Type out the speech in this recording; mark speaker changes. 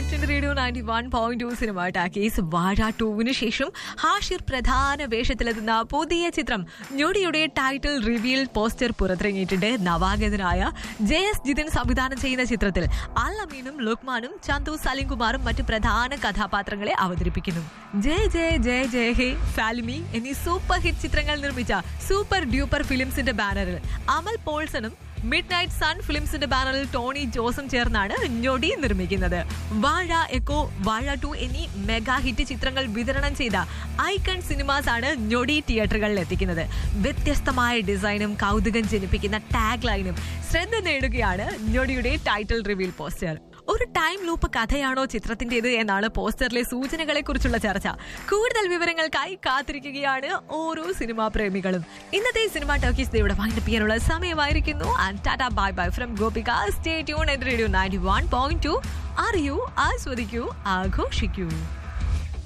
Speaker 1: back to radio ninety one point two cinema talkies Vazha ടൂവിന് ശേഷം ഹാഷിർ പ്രധാന വേഷത്തിലെത്തുന്ന പുതിയ ചിത്രം ഞൊടിയുടെ ടൈറ്റിൽ റിവീൽ പോസ്റ്റർ പുറത്തിറങ്ങിയിട്ടുണ്ട് നവാഗതനായ ജെ എസ് ജിതിൻ സംവിധാനം ചെയ്യുന്ന ചിത്രത്തിൽ അൽ അമീനും ലുക്മാനും ചന്തു സലിംകുമാറും മറ്റു പ്രധാന കഥാപാത്രങ്ങളെ അവതരിപ്പിക്കുന്നു ജയ ജയ ജയ ജയ ഹേ ഫാലിമി എന്നീ സൂപ്പർ ഹിറ്റ് ചിത്രങ്ങൾ നിർമ്മിച്ച സൂപ്പർ ഡ്യൂപ്പർ ഫിലിംസിന്റെ ബാനറിൽ അമൽ പോൾസണും മിഡ് നൈറ്റ് സൺ ഫിലിംസിന്റെ ബാനറിൽ ടോണി ജോസും ചേർന്നാണ് ഞൊടി നിർമ്മിക്കുന്നത് വാഴ എക്കോ വാഴ ടു എന്നീ മെഗാ ഹിറ്റ് ചിത്രങ്ങൾ വിതരണം ചെയ്ത ഐക്കൺ സിനിമാസ് ആണ് ഞൊടി തിയേറ്ററുകളിൽ എത്തിക്കുന്നത് വ്യത്യസ്തമായ ഡിസൈനും കൗതുകം ജനിപ്പിക്കുന്ന ടാഗ് ലൈനും ശ്രദ്ധ നേടുകയാണ് ഞൊടിയുടെ ടൈറ്റിൽ റിവീൽ പോസ്റ്റർ ഒരു ടൈം ലൂപ്പ് കഥയാണോ ചിത്രത്തിന്റേത് എന്നാണ് പോസ്റ്ററിലെ സൂചനകളെ കുറിച്ചുള്ള ചർച്ച കൂടുതൽ വിവരങ്ങൾക്കായി കാത്തിരിക്കുകയാണ് ഓരോ സിനിമാ പ്രേമികളും ഇന്നത്തെ സിനിമ ടോക്കീസ് ഇവിടെ വൈൻഡപ്പ് ചെയ്യാനുള്ള സമയമായിരിക്കുന്നു and tata bye bye from Gopika stay tune radio ninety one point two അറിയൂ ആസ്വദിക്കൂ ആഘോഷിക്കൂ